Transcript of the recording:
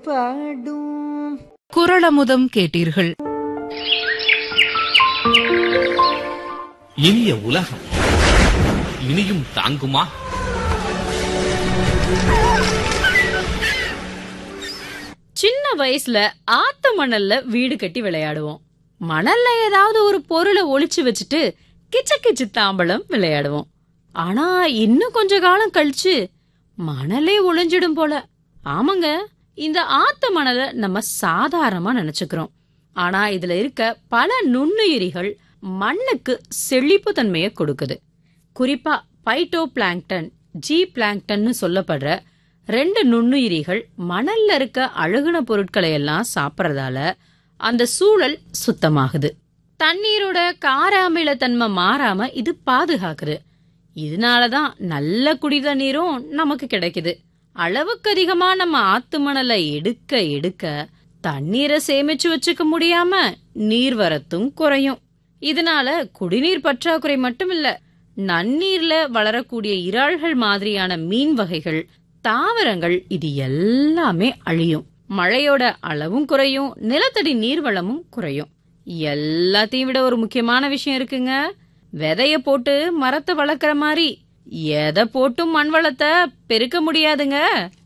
பாடும் குரளமுதம் கேட்டீர்கள் இனிய உலகம் இனியும் தாங்குமா சின்ன வயசுல ஆத்து மணல்ல வீடு கட்டி விளையாடுவோம் மணல்ல ஏதாவது ஒரு பொருளை ஒளிச்சு வச்சுட்டு கிச்ச கிச்சு தாம்பலம் விளையாடுவோம் ஆனா இன்னும் கொஞ்ச காலம் கழிச்சு மணலே ஒளிஞ்சிடும் போல ஆமாங்க இந்த ஆத்து மணலை நம்ம சாதாரணமா நினைச்சுக்கிறோம் ஆனா இதுல இருக்க பல நுண்ணுயிரிகள் மண்ணுக்கு செழிப்பு தன்மையை கொடுக்குது குறிப்பா பைட்டோ பிளாங்டன் ஜி பிளாங்டன்னு சொல்லப்படுற ரெண்டு நுண்ணுயிரிகள் மணல்ல இருக்க அழுகுன பொருட்களை எல்லாம் சாப்பிடறதால அந்த சூழல் சுத்தமாகுது தண்ணீரோட கார அமிலத்தன்மை மாறாம இது பாதுகாக்குது இதனாலதான் நல்ல குடி தண்ணீரும் நமக்கு கிடைக்குது அளவுக்கு அதிகமா நம்ம ஆத்து மணலை எடுக்க எடுக்க தண்ணீரை சேமிச்சு வச்சுக்க முடியாம நீர்வரத்தும் குறையும் இதனால குடிநீர் பற்றாக்குறை மட்டும் இல்ல நன்னீர்ல வளரக்கூடிய இறால்கள் மாதிரியான மீன் வகைகள் தாவரங்கள் இது எல்லாமே அழியும் மழையோட அளவும் குறையும் நிலத்தடி நீர்வளமும் குறையும் எல்லாத்தையும் விட ஒரு முக்கியமான விஷயம் இருக்குங்க விதைய போட்டு மரத்தை வளர்க்குற மாதிரி எதை போட்டும் மண் வளத்தை பெருக்க முடியாதுங்க